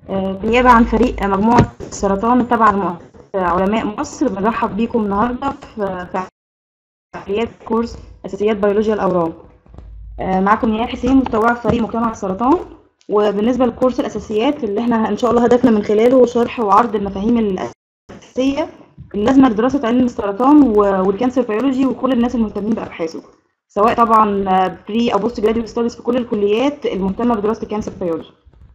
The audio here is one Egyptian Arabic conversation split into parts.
آه، بالنيابة عن فريق مجموعة السرطان تبع الم- علماء مصر بنرحب بيكم النهاردة في في فعاليات كورس أساسيات بيولوجيا الأورام آه، معاكم نيال حسين متطوعة في فريق مجتمع السرطان وبالنسبة لكورس الأساسيات اللي احنا إن شاء الله هدفنا من خلاله شرح وعرض المفاهيم الأساسية اللازمة لدراسة علم السرطان و- والكانسر بيولوجي وكل الناس المهتمين بأبحاثه سواء طبعا بري أو بوست جراديويت ستاديز في كل الكليات المهتمة بدراسة الكانسر بيولوجي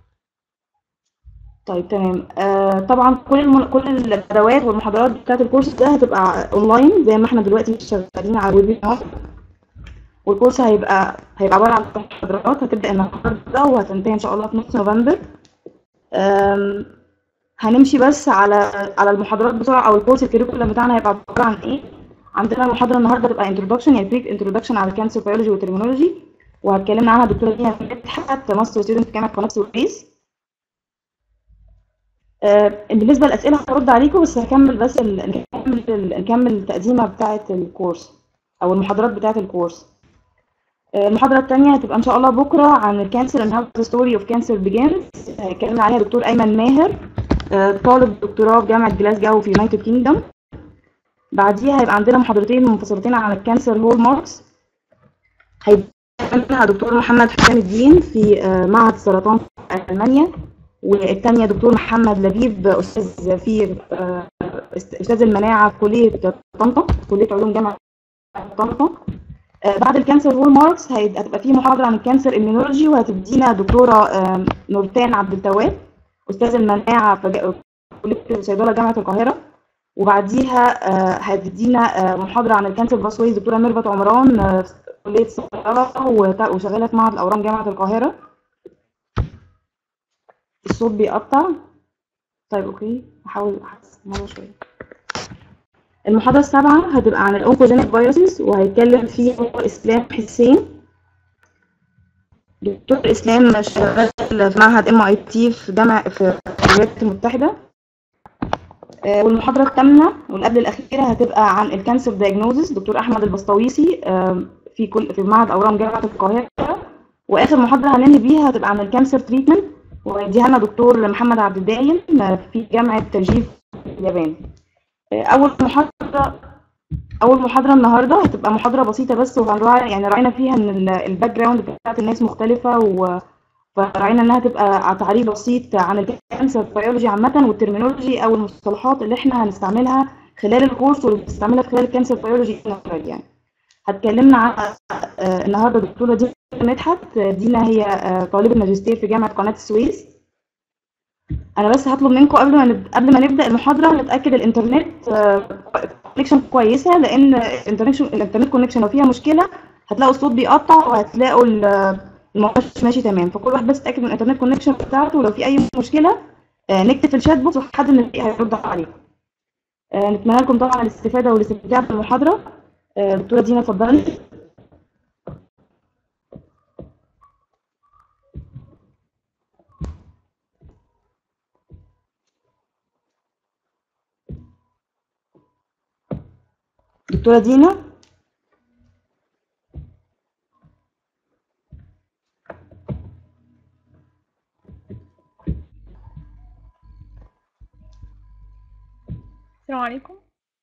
طيب تمام آه طبعا كل الم... كل الادوات والمحاضرات بتاعت الكورس ده هتبقى اونلاين زي ما احنا دلوقتي شغالين على الويبينار والكورس هيبقى هيبقى عباره عن محاضرات هتبدا النهارده وهتنتهي ان شاء الله في نص نوفمبر آم، هنمشي بس على على المحاضرات بسرعه او الكورس الكريكولم بتاعنا هيبقى عباره عن ايه عندنا المحاضره النهارده تبقى انتروداكشن يعني بريك انتروداكشن على الكانسر بيولوجي والترمينولوجي وهتكلمنا عنها الدكتوره دينا مدحت ماستر ستودنت في جامعه قناه السويس آه، بالنسبه للاسئله هرد عليكم بس هكمل بس ال... نكمل ال... نكمل التقديمه بتاعه الكورس او المحاضرات بتاعه الكورس آه، المحاضره الثانيه هتبقى ان شاء الله بكره عن الكانسر and how the story of cancer begins هيتكلم عليها دكتور ايمن ماهر آه، طالب دكتوراه في جامعه جلاسجاو في يونايتد كينجدوم بعديها هيبقى عندنا محاضرتين منفصلتين عن الكانسر هول ماركس هيبقى دكتور محمد حسام الدين في آه، معهد السرطان في المانيا والثانيه دكتور محمد لبيب استاذ في آه، استاذ المناعه في كليه طنطا كليه علوم جامعه طنطا آه، بعد الكانسر هول ماركس هي- هتبقى في محاضره عن الكانسر immunology وهتدينا دكتوره آه، نورتان عبد التواب استاذ المناعه في جا- كليه صيدله جامعه القاهره وبعديها آه، هتدينا آه، محاضره عن الكانسر باسويز دكتوره ميرفت عمران آه، في كليه صيدله وت- وشغاله في معهد الاورام جامعه القاهره الصوت بيقطع طيب اوكي هحاول احسن مره شويه المحاضرة السابعة هتبقى عن الأونكوجينيك فيروسز وهيتكلم فيها إسلام حسين دكتور إسلام شغال في معهد ام اي تي في جامعة في الولايات المتحدة آه، والمحاضرة الثامنة والقبل الأخيرة هتبقى عن الكانسر دايجنوزس دكتور أحمد البسطويسي آه، في كل في معهد أورام جامعة القاهرة وآخر محاضرة هننهي بيها هتبقى عن الكانسر تريتمنت وهيديها لنا دكتور محمد عبد الدايم آه، في جامعة تجيف اليابان آه، أول محاضرة اول محاضره النهارده هتبقى محاضره بسيطه بس وهنراعي يعني راعينا فيها ان ال- الباك جراوند بتاعت الناس مختلفه و فراعينا انها تبقى على تعريف بسيط عن الكانسر بيولوجي عامه والترمينولوجي او المصطلحات اللي احنا هنستعملها خلال الكورس واللي بنستعملها في خلال الكانسر بيولوجي يعني هتكلمنا عن آه، النهارده دكتوره دينا مدحت آه، دينا هي آه، طالبه ماجستير في جامعه قناه السويس انا بس هطلب منكم قبل ما نب... قبل ما نبدا المحاضره نتاكد الانترنت كونكشن كويسه لان الانترنت الانترنت كونكشن لو فيها مشكله هتلاقوا الصوت بيقطع وهتلاقوا ال- الموضوع مش ماشي تمام فكل واحد بس يتاكد من الانترنت كونكشن بتاعته ولو في اي مشكله آه، نكتب في الشات بوكس وحد من الفريق هيرد عليكم آه، نتمنى لكم طبعا الاستفاده والاستمتاع بالمحاضره آه، دكتوره دينا اتفضلي دكتوره دينا السلام عليكم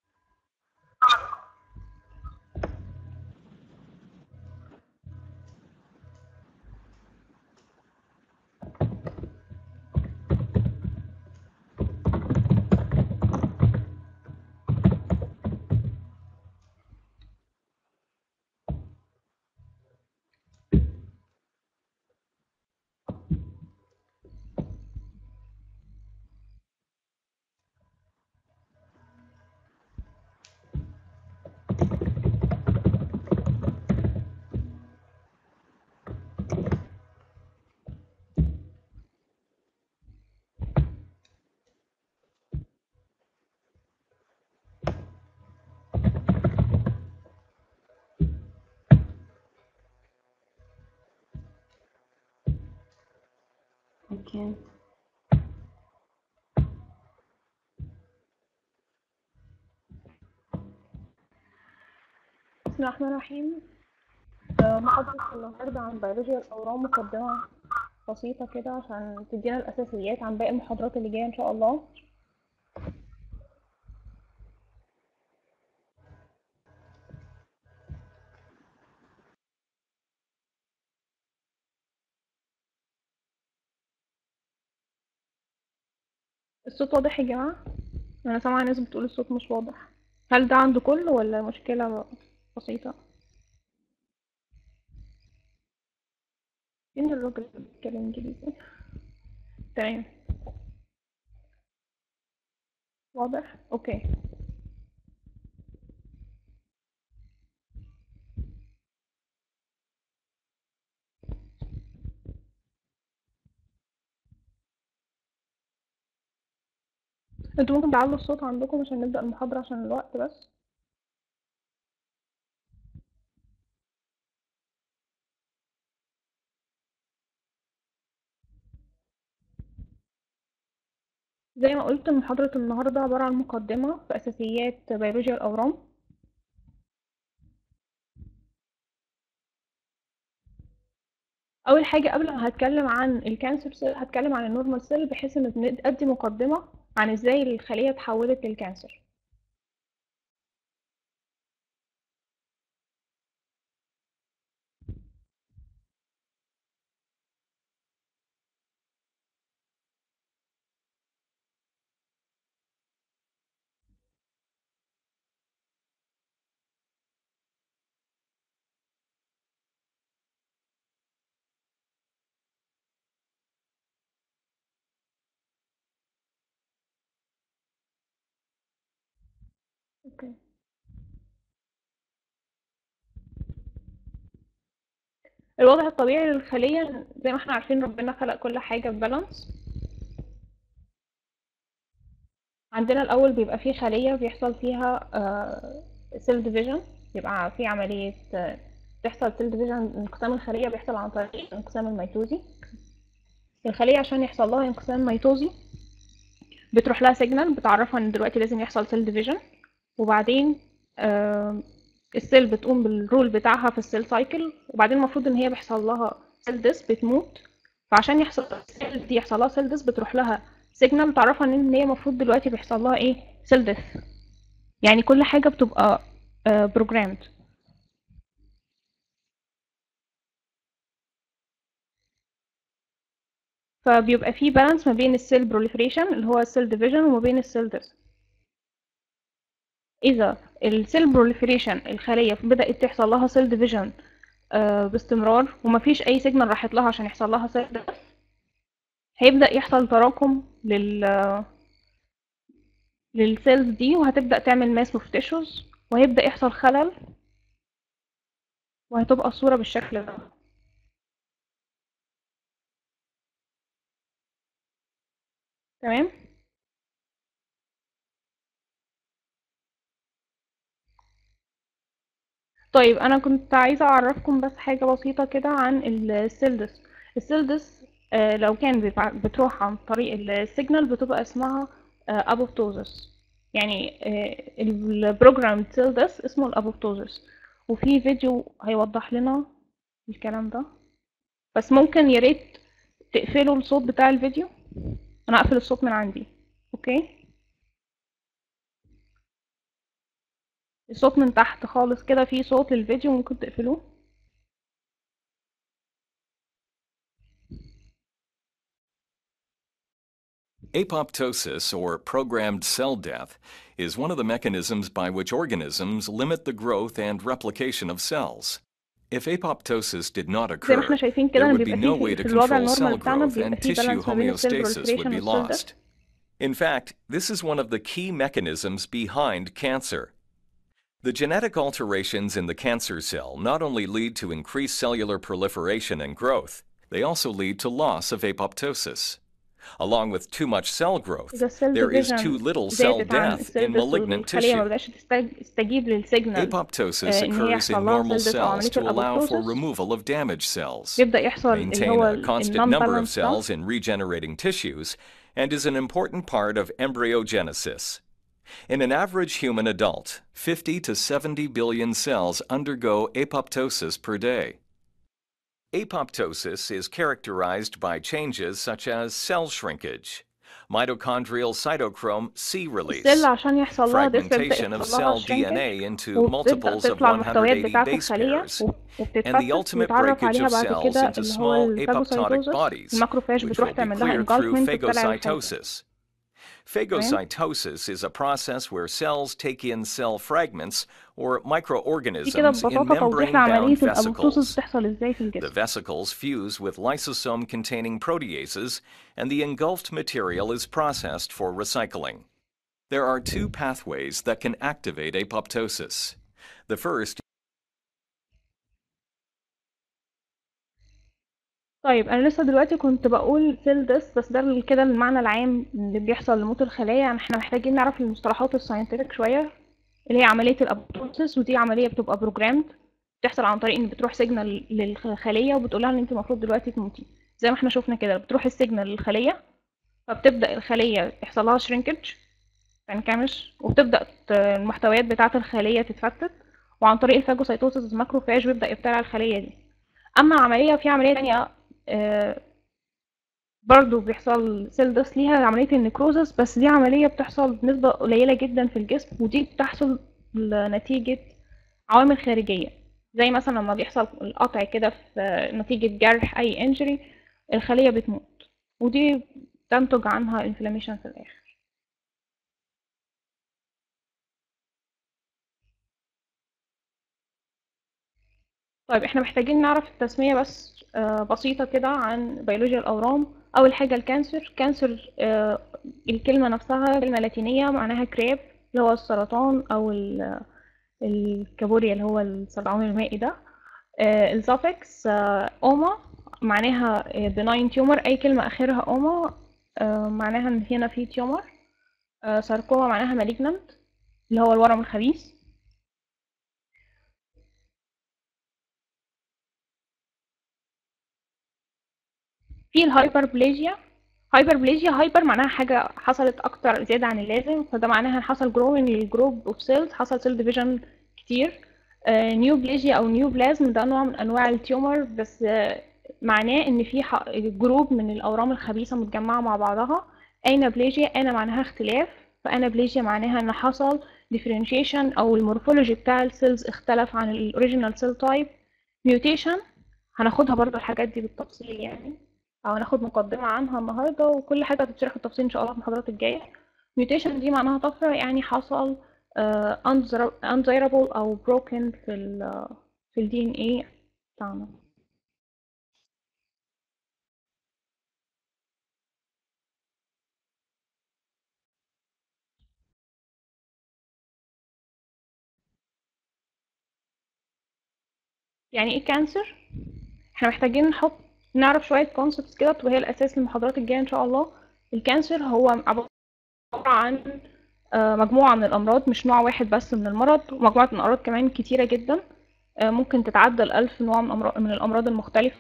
اوكي بسم الله الرحمن الرحيم آه، محاضرة النهاردة عن بيولوجيا الأورام مقدمة بسيطة كده عشان تدينا الأساسيات عن باقي المحاضرات اللي جاية إن شاء الله الصوت واضح يا جماعة أنا سامعة ناس بتقول الصوت مش واضح هل ده عند كله ولا مشكلة بسيطة فين الراجل اللي بيتكلم انجليزي تمام واضح اوكي انتوا ممكن تعلوا الصوت عندكم عشان نبدأ المحاضرة عشان الوقت بس زي ما قلت محاضرة النهاردة عبارة عن مقدمة في أساسيات بيولوجيا الأورام أول حاجة قبل ما هتكلم عن الكانسر سيل هتكلم عن النورمال سيل بحيث إن ندي مقدمة عن إزاي الخلية اتحولت للكانسر اوكي الوضع الطبيعي للخلية زي ما احنا عارفين ربنا خلق كل حاجة ببالانس عندنا الأول بيبقى فيه خلية بيحصل فيها سيل ديفيجن بيبقى في عملية آه، بتحصل سيل ديفيجن انقسام الخلية بيحصل عن طريق الانقسام الميتوزي الخلية عشان يحصل لها انقسام ميتوزي بتروح لها سيجنال بتعرفها ان دلوقتي لازم يحصل سيل ديفيجن وبعدين آه، السيل بتقوم بالرول بتاعها في السيل سايكل وبعدين المفروض ان هي بيحصل لها سيل ديس بتموت فعشان يحصل السيل دي يحصل لها سيل ديس بتروح لها سيجنال تعرفها ان هي المفروض دلوقتي بيحصل لها ايه سيل ديث يعني كل حاجه بتبقى بروجرامد فبيبقى في بالانس ما بين السيل بروليفريشن اللي هو السيل ديفيجن وما بين السيل ديث اذا السيل بروليفريشن الخليه بدات تحصل لها سيل ديفيجن باستمرار ومفيش اي سيجنال راحت لها عشان يحصل لها سيل ديث هيبدا يحصل تراكم لل للسيلز دي وهتبدا تعمل ماس اوف تيشوز وهيبدا يحصل خلل وهتبقى الصوره بالشكل ده تمام طيب انا كنت عايزه اعرفكم بس حاجه بسيطه كده عن السيلدس السيلدس آه، لو كان بيبع- بتروح عن طريق السيجنال بتبقى اسمها ابوبتوزس يعني البروجرام سيلدس اسمه الابوبتوزس وفي فيديو هيوضح لنا الكلام ده بس ممكن يا ريت تقفلوا الصوت بتاع الفيديو انا اقفل الصوت من عندي اوكي الصوت من تحت خالص كده في صوت للفيديو ممكن تقفلوه Apoptosis, or programmed cell death, is one of the mechanisms by which organisms limit the growth and replication of cells. If apoptosis did not زي ما occur, احنا شايفين كده there ان would be بيبقى no فيه way في, to في الوضع control cell النورمال بتاعنا growth بيبقى and فيه tissue بالانس ما بين السيل homeostasis would proliferation be والسيل death lost. In fact, this is one of the key mechanisms behind cancer. The genetic alterations in the cancer cell not only lead to increased cellular proliferation and growth, they also lead to loss of apoptosis. Along with too much cell growth, إذا السيل there is division too little cell زادت عن death السيل in death malignant والخلية ما tissue. بدأش تستج- تستجيب للسيجنال Apoptosis آه، إن هي occurs يحصل in لها normal cell death أو cells عملية to allow for الأبوبتوزس removal of damaged cells, بيبدأ يحصل اللي maintain هو a constant النون number of بالانس ده cells in regenerating tissues, and is an important part of embryogenesis. In an average human adult, 50 to 70 billion cells undergo apoptosis per day. Apoptosis is characterized by changes such as cell shrinkage, mitochondrial cytochrome C release, السيل عشان يحصل لها ديس بيبدأ fragmentation of يحصل لها cell shrinkage DNA into وبتبدأ multiples of تطلع المحتويات 180 بتاعة base الخلية pairs, و- and the وبتتفتت ultimate ويتعرف breakage عليها of بعد cells كده into اللي هو small apoptotic الفاجوسايتوزس bodies, الماكروفاج which بتروح will be تعمل لها cleared through engulfment وتطلع الخلية phagocytosis. Phagocytosis is a process where cells take in cell fragments or دي كده microorganisms in ببساطة توضيح membrane-bound لعملية الأبوبتوسيس vesicles. بتحصل ازاي في The الجسم vesicles fuse with lysosome containing proteases, and the engulfed material is processed for recycling. There are two pathways that can activate apoptosis. The first طيب انا لسه دلوقتي كنت بقول سيل ديس بس ده ال- كده المعنى العام اللي بيحصل لموت الخلايا يعني احنا محتاجين نعرف المصطلحات الساينتفك شويه اللي هي عمليه الابوبتوسيس ودي عمليه بتبقى بروجرامد بتحصل عن طريق ان بتروح سيجنال للخليه وبتقول لها ان انت المفروض دلوقتي تموتي زي ما احنا شفنا كده بتروح السيجنال للخليه فبتبدا الخليه يحصل لها شرينكج تنكمش وبتبدا ت- المحتويات بتاعه الخليه تتفتت وعن طريق الفاجوسايتوسيس الماكروفاج بيبدا يبتلع الخليه دي اما عمليه في عمليه تانية آه، برضو بيحصل سيل ديس ليها عملية النكروزس بس دي عملية بتحصل بنسبة قليلة جدا في الجسم ودي بتحصل نتيجة عوامل خارجية زي مثلا لما بيحصل القطع كده في نتيجة جرح أي انجري الخلية بتموت ودي تنتج عنها انفلاميشن في الآخر طيب احنا محتاجين نعرف التسمية بس آه، بسيطة كده عن بيولوجيا الأورام أول حاجة الكانسر كانسر آه، الكلمة نفسها كلمة لاتينية معناها كريب اللي هو السرطان أو ال- الكابوريا اللي هو السرطان المائي ده الزافكس أوما معناها benign tumor أي كلمة آخرها أوما آه، معناها إن هنا في تيومر ساركوما معناها malignant اللي هو الورم الخبيث في الهايبربليجيا هايبربليجيا هايبر معناها حاجة حصلت أكتر زيادة عن اللازم فده معناها إن حصل جروينج للجروب اوف سيلز حصل سيل ديفيجن كتير نيوبليجيا أو نيوبلازم ده نوع من أنواع التيومر بس آه، معناه إن في ح- جروب من الأورام الخبيثة متجمعة مع بعضها أنابليجيا أنا معناها اختلاف فأنابليجيا معناها إن حصل differentiation أو المورفولوجي بتاع السيلز اختلف عن الأوريجينال سيل تايب ميوتيشن هناخدها برضو الحاجات دي بالتفصيل يعني او هناخد مقدمة عنها النهاردة وكل حاجة هتتشرح بالتفصيل ان شاء الله في المحاضرات الجاية mutation دي معناها طفرة يعني حصل آه، undesir- undesirable او broken في ال في ال DNA بتاعنا يعني ايه كانسر احنا محتاجين نحط نعرف شوية concepts كده وهي الأساس للمحاضرات الجاية إن شاء الله الكانسر هو عبارة عن آه، مجموعة من الأمراض مش نوع واحد بس من المرض ومجموعة من الأمراض كمان كتيرة جدا آه، ممكن تتعدى الألف نوع من أمراض من الأمراض المختلفة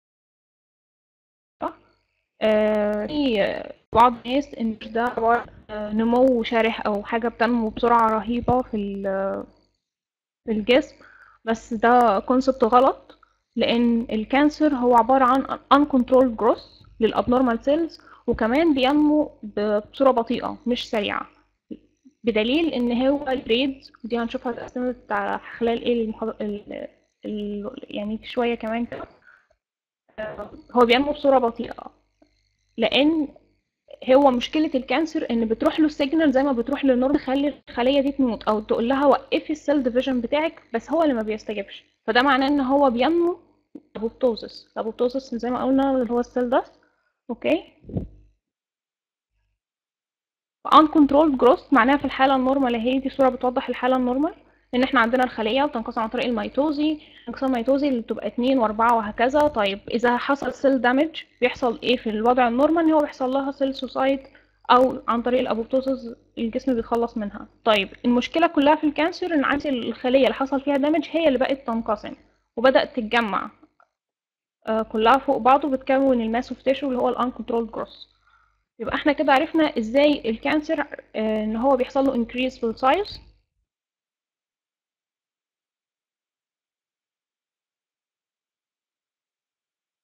آه، في آه، بعض الناس إن ده عبارة آه، نمو شرح أو حاجة بتنمو بسرعة رهيبة في ال- في الجسم بس ده كونسبت غلط لأن الكانسر هو عبارة عن uncontrolled growth للابنورمال سيلز وكمان بينمو ب- بصورة بطيئة مش سريعة بدليل ان هو الريد ودي هنشوفها اتقسمت على خلال ايه المحاضرة ال... ال... يعني شوية كمان كده آه، هو بينمو بصورة بطيئة لان هو مشكلة الكانسر ان بتروح له السيجنال زي ما بتروح للنور تخلي الخلية دي تموت او تقول لها وقفي السيل ديفيجن بتاعك بس هو اللي ما بيستجبش فده معناه ان هو بينمو ابوبتوزس الابوبتوزس زي ما قلنا اللي هو السيل ده اوكي uncontrolled growth معناها في الحالة النورمال هي دي صورة بتوضح الحالة النورمال ان احنا عندنا الخلية بتنقسم عن طريق الميتوزي انقسام الميتوزي اللي بتبقى اتنين واربعة وهكذا طيب اذا حصل سيل دامج بيحصل ايه في الوضع النورمال هو بيحصل لها سيل سوسايد او عن طريق الابوبتوسيس الجسم بيتخلص منها طيب المشكلة كلها في الكانسر ان عندي الخلية اللي حصل فيها دامج هي اللي بقت تنقسم وبدأت تتجمع آه، كلها فوق بعض وبتكون الماس اوف تيشو اللي هو الان كنترول جروث يبقى احنا كده عرفنا ازاي الكانسر آه، ان هو بيحصل له increase في السايز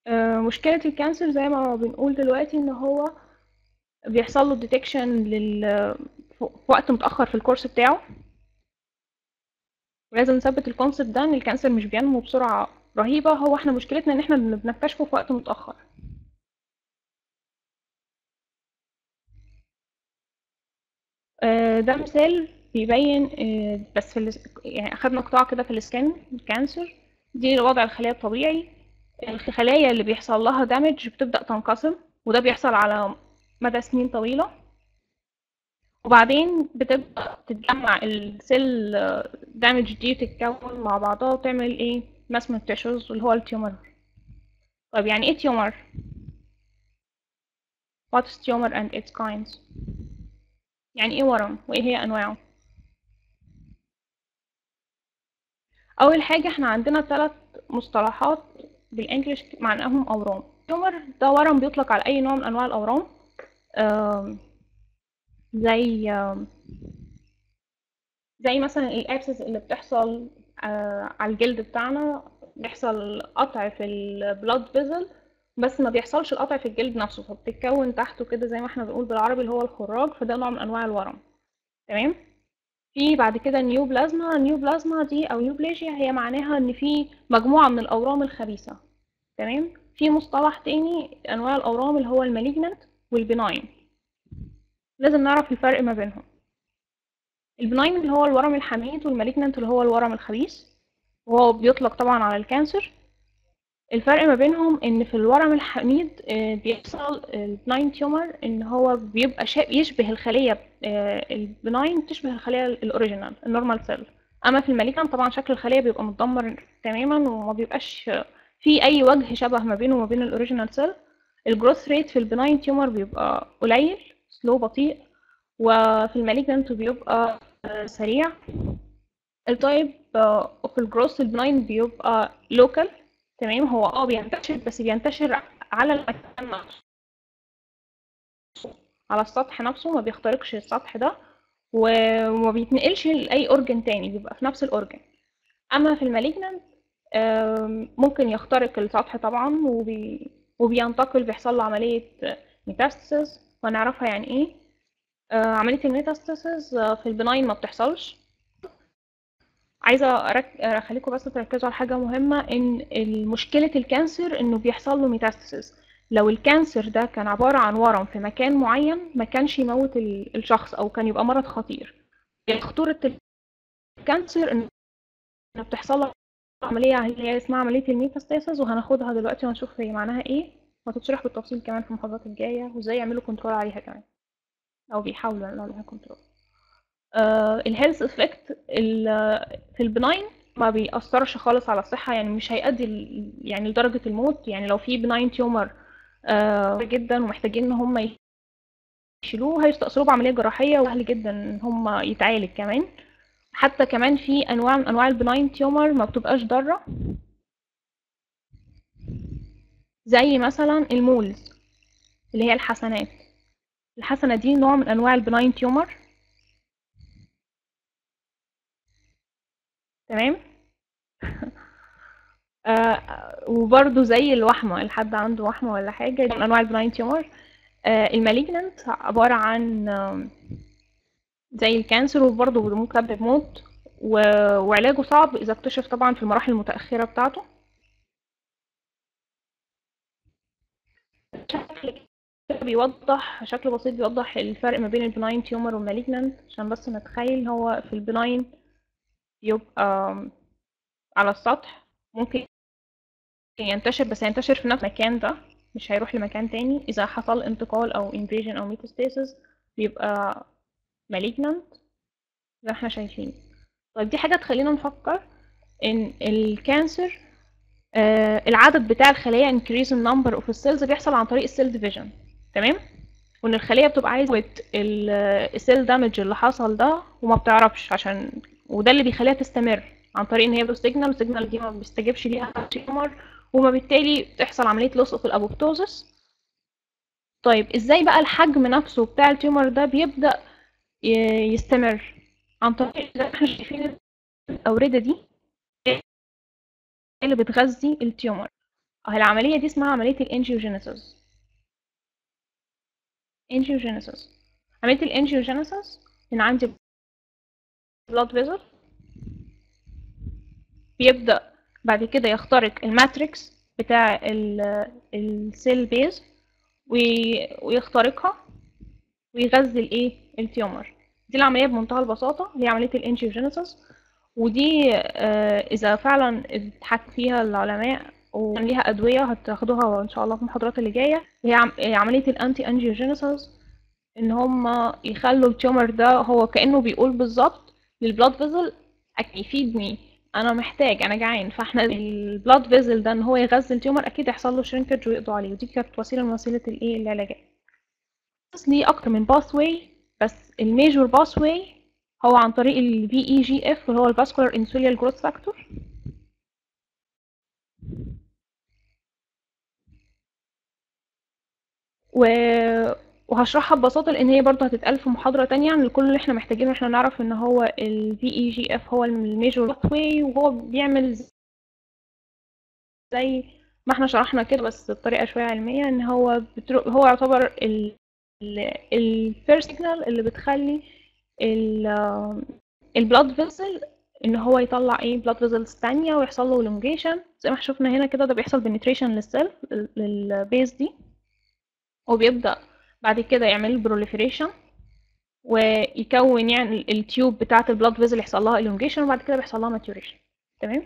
آه، مشكلة الكانسر زي ما بنقول دلوقتي ان هو بيحصل له ديتكشن لل في وقت متأخر في الكورس بتاعه ولازم نثبت الكونسبت ده ان الكانسر مش بينمو بسرعة رهيبة هو احنا مشكلتنا ان احنا بنكتشفه في وقت متأخر آه، ده مثال بيبين آه، بس في الاس- يعني اخدنا قطاع كده في السكان الكانسر دي وضع الخلايا الطبيعي الخلايا اللي بيحصل لها دامج بتبدأ تنقسم وده بيحصل على مدى سنين طويلة وبعدين بتبدأ تتجمع السيل دامج دي تتكون مع بعضها وتعمل ايه مسمى تيشوز اللي هو التيومر طيب يعني ايه تيومر what is tumor and its kinds يعني ايه ورم وايه هي انواعه اول حاجه احنا عندنا ثلاث مصطلحات بالانجلش معناهم اورام تيومر ده ورم بيطلق على اي نوع من انواع الاورام آم، زي آم، زي مثلا الابسس اللي بتحصل آه، على الجلد بتاعنا بيحصل قطع في البلاد فيزل بس ما بيحصلش القطع في الجلد نفسه فبتتكون تحته كده زي ما احنا بنقول بالعربي اللي هو الخراج فده نوع من انواع الورم تمام في بعد كده نيو بلازما نيو بلازما دي او نيوبليجيا هي معناها ان في مجموعة من الاورام الخبيثة تمام في مصطلح تاني انواع الاورام اللي هو المالجنانت والبناين لازم نعرف الفرق ما بينهم البناين اللي هو الورم الحميد والمالجنانت اللي هو الورم الخبيث وهو بيطلق طبعا على الكانسر الفرق ما بينهم ان في الورم الحميد آه، بيحصل البناين تيومر ان هو بيبقى شا- يشبه الخليه آه، البناين تشبه الخليه الاوريجينال النورمال سيل اما في المالجنان طبعا شكل الخليه بيبقى متدمر تماما وما بيبقاش في اي وجه شبه ما بينه وما بين الاوريجينال سيل الجروث ريت في البناين تيومر بيبقى قليل سلو بطيء وفي المالجنانت بيبقى آه، سريع التايب اوف الجروث البناين بيبقى لوكال تمام هو اه بينتشر بس بينتشر على المكان نفسه على السطح نفسه ما بيخترقش السطح ده و- وما بيتنقلش لأي أورجن تاني بيبقى في نفس الأورجن أما في المالجنانت ممكن يخترق السطح طبعا وبي وبينتقل بيحصل له عملية ميتاستاسيس وهنعرفها يعني ايه آه، عملية الميتاستاسيس في البناين ما بتحصلش عايزة أرك... أخليكم بس تركزوا على حاجة مهمة إن مشكلة الكانسر إنه بيحصل له ميتاستاسيس لو الكانسر ده كان عبارة عن ورم في مكان معين ما كانش يموت ال- الشخص أو كان يبقى مرض خطير خطورة الكانسر إنه بتحصل له عملية اللي هي اسمها عملية الميتاستاسيس وهناخدها دلوقتي وهنشوف هي معناها إيه وهتتشرح بالتفصيل كمان في المحاضرات الجاية وإزاي يعملوا كنترول عليها كمان أو بيحاولوا يعملوا عليها كنترول الهيلث افكت في البناين ما بيأثرش خالص على الصحة يعني مش هيؤدي ل- يعني لدرجة الموت يعني لو في بناين تيومر جدا ومحتاجين ان هم يشيلوه هيستأصلوه بعملية جراحية وسهل جدا ان هم يتعالج كمان حتى كمان في انواع من انواع البناين تيومر ما بتبقاش ضارة زي مثلا المولز اللي هي الحسنات الحسنة دي نوع من انواع البناين تيومر تمام آه وبرضه زي الوحمة الحد عنده وحمة ولا حاجة دي من أنواع البناين تيومر آه المالجنانت عبارة عن آم، زي الكانسر وبرضه ممكن يسبب موت و- وعلاجه صعب إذا اكتشف طبعا في المراحل المتأخرة بتاعته شكل كده بيوضح شكل بسيط بيوضح الفرق ما بين البناين تيومر والمالجنانت عشان بس نتخيل هو في البناين يبقى آم، على السطح ممكن ينتشر بس هينتشر في نفس المكان ده مش هيروح لمكان تاني إذا حصل انتقال أو invasion أو metastasis بيبقى malignant زي ما احنا شايفين طيب دي حاجة تخلينا نفكر إن الكانسر آه العدد بتاع الخلايا increase in number of cells بيحصل عن طريق السيل division تمام وإن الخلية بتبقى عايزة السيل دامج اللي حصل ده وما بتعرفش عشان وده اللي بيخليها تستمر عن طريق ان هي بتدوس سيجنال السيجنال دي ما بيستجيبش ليها التيومر وما بالتالي تحصل عملية لوس اوف الابوبتوزس طيب ازاي بقى الحجم نفسه بتاع التيومر ده بيبدأ ي- يستمر عن طريق زي ما احنا شايفين الأوردة دي اللي بتغذي التيومر اه العملية دي اسمها عملية الانجيوجينيسيس انجيوجينيسيس عملية الانجيوجينيسيس ان عندي blood vessel بيبدأ بعد كده يخترق الماتريكس بتاع السيل بيز ويخترقها ويغذي الايه التيومر دي العملية بمنتهى البساطة هي عملية الانجيوجينيسيس ودي آه، إذا فعلا اتحك فيها العلماء وكان ليها أدوية هتاخدوها إن شاء الله في المحاضرات اللي جاية هي عم- هي عملية الأنتي أنجيوجينيسيس إن هم يخلوا التيومر ده هو كأنه بيقول بالظبط للبلاد فيزل يفيدني أنا محتاج أنا جعان فاحنا البلاد فيزل ده إن هو يغذي التيومر أكيد هيحصل له شرينكج ويقضوا عليه ودي كانت وسيلة من وسيلة الإيه العلاجات بس ليه أكتر من باث واي بس الميجور باث واي هو عن طريق ال VEGF اللي هو ال Vascular Endothelial Growth Factor و... وهشرحها ببساطة لأن هي برضه هتتقال في محاضرة تانية عن كل اللي احنا محتاجينه احنا نعرف ان هو ال VEGF هو الميجور pathway وهو بيعمل زي ما احنا شرحنا كده بس بطريقة شوية علمية ان هو بترو... هو يعتبر ال ال first signal اللي بتخلي ال البلاد فيسل ان هو يطلع ايه بلاد فيسلز تانية ويحصل له elongation زي ما احنا شفنا هنا كده ده بيحصل penetration للسيل للبيز دي وبيبدأ بعد كده يعمل proliferation ويكون يعني التيوب بتاعة البلاد فيسل يحصل لها elongation وبعد كده بيحصل لها maturation تمام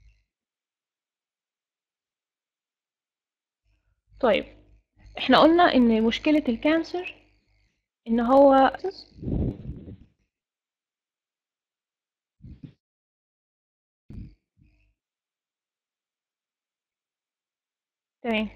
طيب احنا قلنا ان مشكلة الكانسر ان هو تمام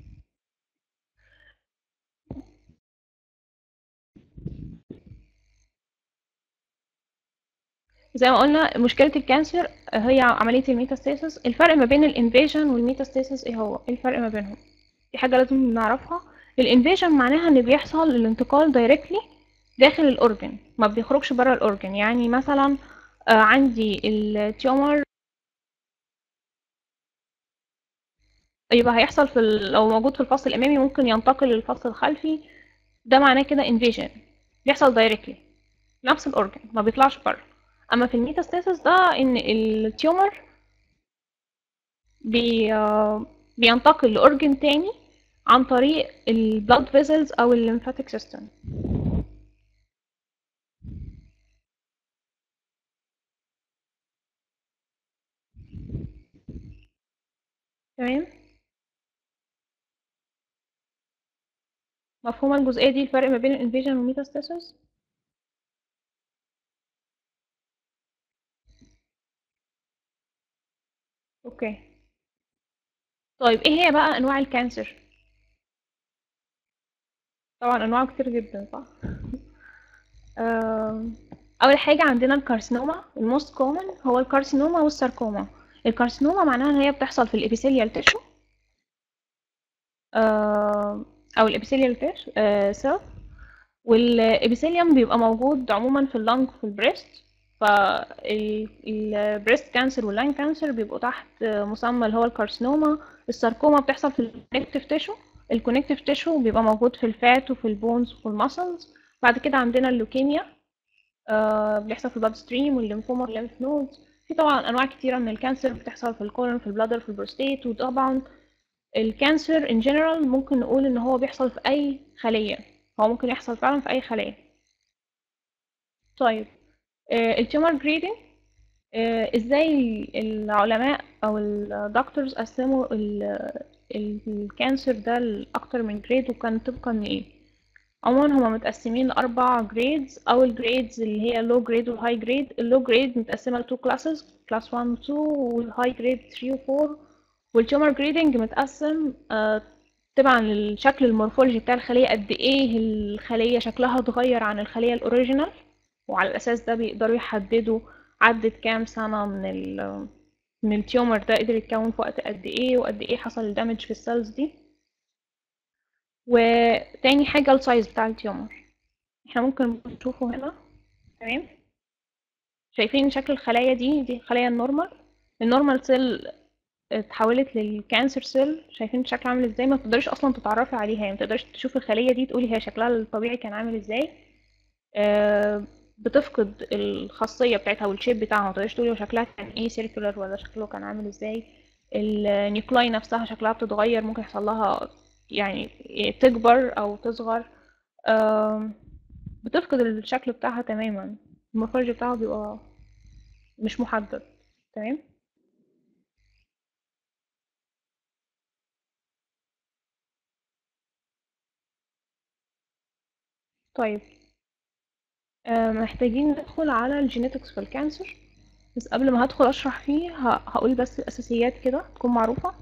زي ما قلنا مشكلة الكانسر هي عملية الميتاستاسيس الفرق ما بين الانفيجن والميتاستاسيس ايه هو ايه الفرق ما بينهم دي حاجة لازم نعرفها الانفيجن معناها ان بيحصل الانتقال دايركتلي داخل الاورجن ما بيخرجش بره الاورجن يعني مثلا آه، عندي التيومر يبقى هيحصل في ال- لو موجود في الفص الامامي ممكن ينتقل للفص الخلفي ده معناه كده انفيجن بيحصل دايركتلي نفس الاورجن ما بيطلعش بره اما في الميتاستاسيس ده ان التيومر بي آه، بينتقل لاورجن تاني عن طريق البلاد فيسلز او الليمفاتيك سيستم تمام مفهومة الجزئية دي الفرق ما بين الانفيجن والميتاستاسيس اوكي طيب ايه هي بقى انواع الكانسر طبعا انواع كتير جدا صح آم، اول حاجه عندنا الكارسينوما الموست كومن هو الكارسينوما والساركوما الكارسينوما معناها ان هي بتحصل في الابيثيليال تيشو او الابيثيليال تيشو سيل والابيثيليوم بيبقى موجود عموما في اللنج في البريست فالبريست كانسر واللانج كانسر بيبقوا تحت مسمى اللي هو الكارسينوما الساركوما بتحصل في الكونكتيف تيشو الكونكتيف تيشو بيبقى موجود في الفات وفي البونز وفي المسلز بعد كده عندنا اللوكيميا آه، بيحصل في البلاد ستريم والليمفوما والليمف نودز في طبعا انواع كتيره من الكانسر بتحصل في الكولون في البلادر في البروستيت وطبعا الكانسر ان جنرال ممكن نقول ان هو بيحصل في اي خليه هو ممكن يحصل فعلا في اي خليه طيب التيومر جريدنج ازاي العلماء او الدكتورز قسموا ال- ال- الكانسر ده لاكتر من جريد وكان طبقا لايه عموما هما متقسمين لأربع جريدز أول جريدز اللي هي low grade والهاي جريد اللو جريد متقسمة لتو كلاسز كلاس 1 و 2 والهاي جريد 3 و 4 والتيومر جريدنج متقسم آه، تبعا للشكل المورفولوجي بتاع الخلية قد ايه الخلية شكلها اتغير عن الخلية الأوريجينال وعلى الأساس ده بيقدروا يحددوا عدت كام سنة من ال من التيومر ده قدر يتكون في وقت قد ايه وقد ايه حصل الدمج في السيلز دي وتاني حاجة السايز بتاع التيومر احنا ممكن نشوفه هنا تمام شايفين شكل الخلايا دي دي خلايا النورمال النورمال سيل اتحولت للكانسر سيل شايفين شكلها عامل ازاي ما تقدريش اصلا تتعرفي عليها يعني ما تقدريش تشوفي الخليه دي تقولي هي شكلها الطبيعي كان عامل ازاي آه، بتفقد الخاصيه بتاعتها والشيب بتاعها ما تقدريش تقولي هو شكلها كان ايه سيركولار ولا شكله كان عامل ازاي النيوكلاي نفسها شكلها بتتغير ممكن يحصل لها يعني تكبر او تصغر آم، بتفقد الشكل بتاعها تماما المورفولوجي بتاعها بيبقى مش محدد تمام طيب آه، محتاجين ندخل على الجينيتكس في الكانسر بس قبل ما هدخل اشرح فيه ه- هقول بس الاساسيات كده تكون معروفة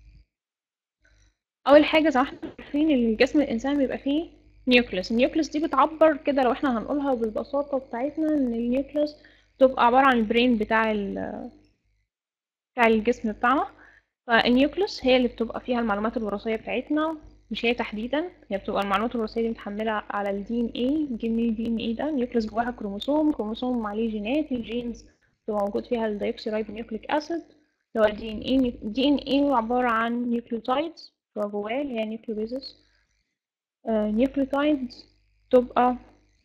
اول حاجة زي ما احنا عارفين الجسم الانسان بيبقى فيه نيوكليس النيوكليس دي بتعبر كده لو احنا هنقولها بالبساطة بتاعتنا ان النيوكليس بتبقى عبارة عن البرين بتاع ال بتاع الجسم بتاعنا فالنيوكليس هي اللي بتبقى فيها المعلومات الوراثية بتاعتنا مش هي تحديدا هي بتبقى المعلومات الوراثية دي متحملة على الدي ان اي جيني دي ان اي ده النيوكليس جواها كروموسوم كروموسوم عليه جينات الجينز بتبقى موجود فيها الديوكسيرايبو نيوكليك اسيد اللي هو الدي ان اي الدي ان اي عبارة عن نيوكليوتايدز بتبقى جواه اللي هي نيوكليوبيزس نيوكليوتايدز تبقى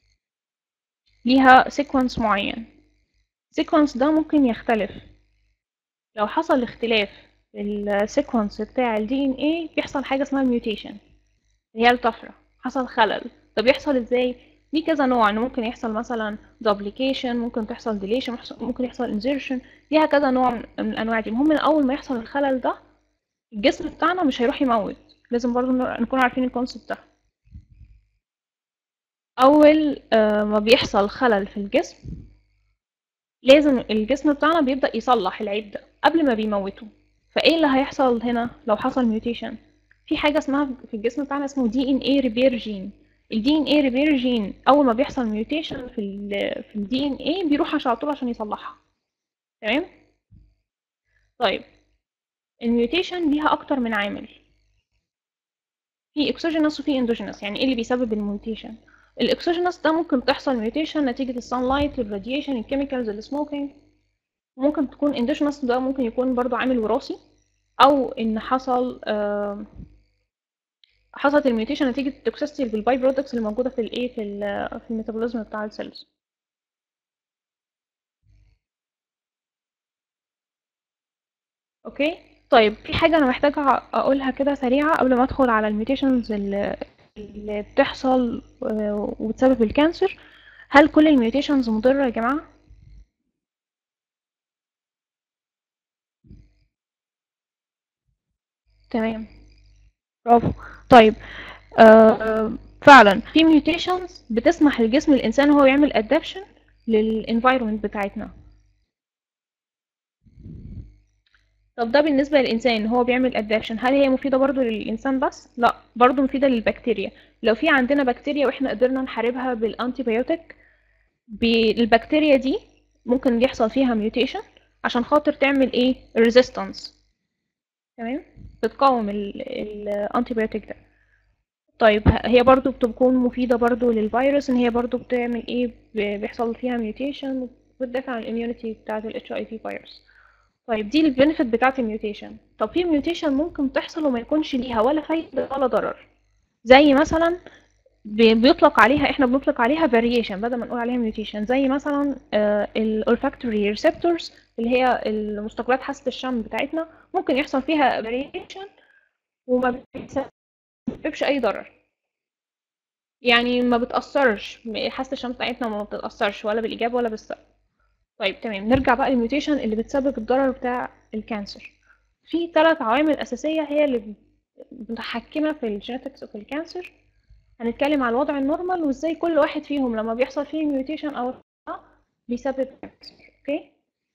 ليها سيكونس معين السيكونس ده ممكن يختلف لو حصل اختلاف في السيكونس بتاع ال DNA بيحصل حاجة اسمها الميوتيشن اللي هي الطفرة حصل خلل طب يحصل ازاي دي كذا نوع انه ممكن يحصل مثلا duplication ممكن تحصل deletion ممكن يحصل insertion ليها كذا نوع من من الانواع دي المهم ان اول ما يحصل الخلل ده الجسم بتاعنا مش هيروح يموت لازم برضو نكون عارفين الكونسيبت ده اول آه، ما بيحصل خلل في الجسم لازم الجسم بتاعنا بيبدأ يصلح العيب ده قبل ما بيموته فايه اللي هيحصل هنا لو حصل ميوتيشن في حاجة اسمها في الجسم بتاعنا اسمه دي ان اي ريبير جين الدي ان اي ريبير جين اول ما بيحصل ميوتيشن في ال في الدي ان اي بيروح على طول عشان يصلحها تمام طيب الميوتيشن ليها اكتر من عامل في اكسوجينس وفي اندوجينس يعني ايه اللي بيسبب الميوتيشن الاكسوجينس ده ممكن تحصل ميوتيشن نتيجة السان لايت الراديشن الكيميكالز السموكينج ممكن تكون اندوجينس ده ممكن يكون برضو عامل وراثي او ان حصل آه حصلت الميوتيشن نتيجة التوكسيستي بالباي برودكتس اللي موجودة في الايه في ال في الميتابوليزم بتاع السيلز اوكي طيب في حاجة انا محتاجة اقولها كده سريعة قبل ما ادخل على الميوتيشنز اللي اللي بتحصل آه، وبتسبب الكانسر هل كل الميوتيشنز مضرة يا جماعة؟ تمام برافو طيب آه فعلا في ميوتيشنز بتسمح لجسم الانسان هو يعمل ادابشن للانفايرمنت بتاعتنا طب ده بالنسبة للإنسان هو بيعمل ادابشن هل هي مفيدة برضو للإنسان بس؟ لا برضو مفيدة للبكتيريا لو في عندنا بكتيريا واحنا قدرنا نحاربها بالانتيبيوتيك بالبكتيريا دي ممكن يحصل فيها ميوتيشن عشان خاطر تعمل ايه ريزيستنس تمام بتقاوم الانتيبيوتيك ده طيب ه- هي برضو بتكون مفيدة برضو للفيروس ان هي برضو بتعمل ايه ب- بيحصل فيها ميوتيشن وبتدافع عن الاميونيتي بتاعة ال HIV فيروس طيب دي البنفيت بتاعة الميوتيشن طب في ميوتيشن ممكن تحصل وما يكونش ليها ولا فايدة ولا ضرر زي مثلا بي- بيطلق عليها احنا بنطلق عليها variation بدل ما نقول عليها mutation زي مثلا ال olfactory receptors اللي هي المستقبلات حاسة الشم بتاعتنا ممكن يحصل فيها variation وما بتسببش اي ضرر يعني ما بتأثرش حاسة الشم بتاعتنا ما بتتأثرش ولا بالإيجاب ولا بالسلب طيب تمام نرجع بقى للميوتيشن اللي بتسبب الضرر بتاع الكانسر في ثلاث عوامل أساسية هي اللي متحكمة في الجينيتكس وفي الكانسر هنتكلم على الوضع النورمال وازاي كل واحد فيهم لما بيحصل فيه ميوتيشن او بيسبب كانسر اوكي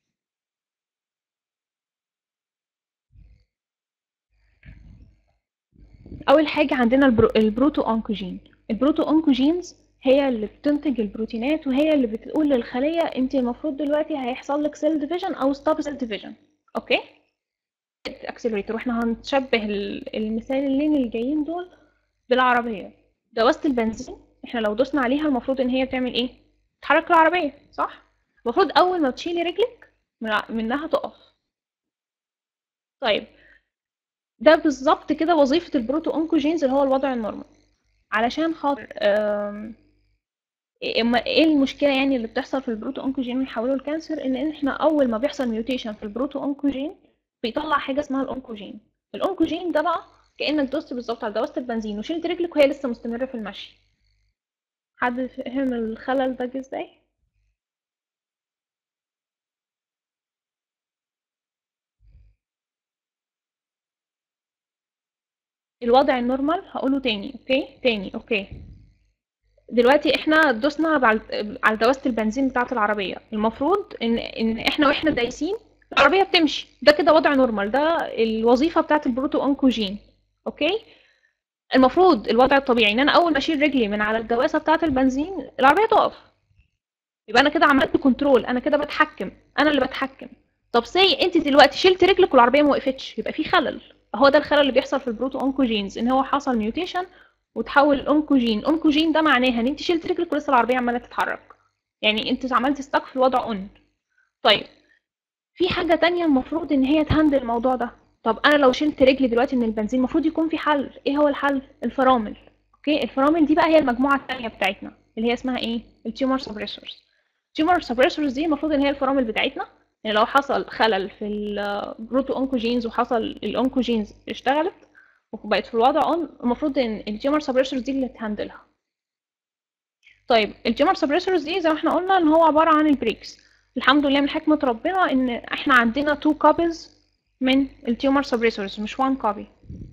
اول حاجه عندنا البرو... البروتو اونكوجين البروتو اونكوجينز هي اللي بتنتج البروتينات وهي اللي بتقول للخليه انت المفروض دلوقتي هيحصل لك سيل ديفيجن او ستوب سيل ديفيجن اوكي اكسلريتور واحنا هنشبه ال- المثالين اللي جايين دول بالعربيه دواسة البنزين احنا لو دوسنا عليها المفروض ان هي بتعمل ايه تحرك العربيه صح المفروض اول ما تشيلي رجلك من- منها تقف طيب ده بالظبط كده وظيفة البروتو اونكوجينز اللي هو الوضع النورمال علشان خاطر آم، إيه إما- ايه المشكلة يعني اللي بتحصل في البروتو اونكوجين ويحولوا الكانسر ان إن احنا اول ما بيحصل ميوتيشن في البروتو اونكوجين بيطلع حاجة اسمها الاونكوجين الاونكوجين ده بقى كأنك دوست بالظبط على دواسة البنزين وشلت رجلك وهي لسه مستمرة في المشي حد فهم الخلل ده جه ازاي؟ الوضع النورمال هقوله تاني اوكي تاني اوكي دلوقتي احنا دوسنا على على دواسة البنزين بتاعة العربية المفروض ان ان احنا واحنا دايسين العربية بتمشي ده كده وضع نورمال ده الوظيفة بتاعة البروتو اونكوجين اوكي المفروض الوضع الطبيعي ان انا اول ما اشيل رجلي من على الدواسة بتاعة البنزين العربية تقف يبقى انا كده عملت كنترول انا كده بتحكم انا اللي بتحكم طب سي انت دلوقتي شلت رجلك والعربيه ما وقفتش يبقى في خلل هو ده الخلل اللي بيحصل في البروتو اونكوجينز ان هو حصل ميوتيشن وتحول الاونكوجين اونكوجين ده معناها ان انت شلت رجلك ولسه العربيه عماله تتحرك يعني انت عملت ستاك في الوضع اون طيب في حاجه تانية المفروض ان هي تهندل الموضوع ده طب انا لو شلت رجلي دلوقتي من البنزين المفروض يكون في حل ايه هو الحل الفرامل اوكي الفرامل دي بقى هي المجموعه التانية بتاعتنا اللي هي اسمها ايه التيومر سبريسورز التيومر سبريسورز دي المفروض ان هي الفرامل بتاعتنا يعني لو حصل خلل في البروتو اونكوجينز وحصل الاونكوجينز اشتغلت وبقت في الوضع اون المفروض ان التيومر سبريسورز دي اللي تهندلها طيب التيومر سبريسورز دي زي ما احنا قلنا ان هو عباره عن البريكس الحمد لله من حكمه ربنا ان احنا عندنا 2 كوبيز من التيومر سبريسورز مش 1 كوبي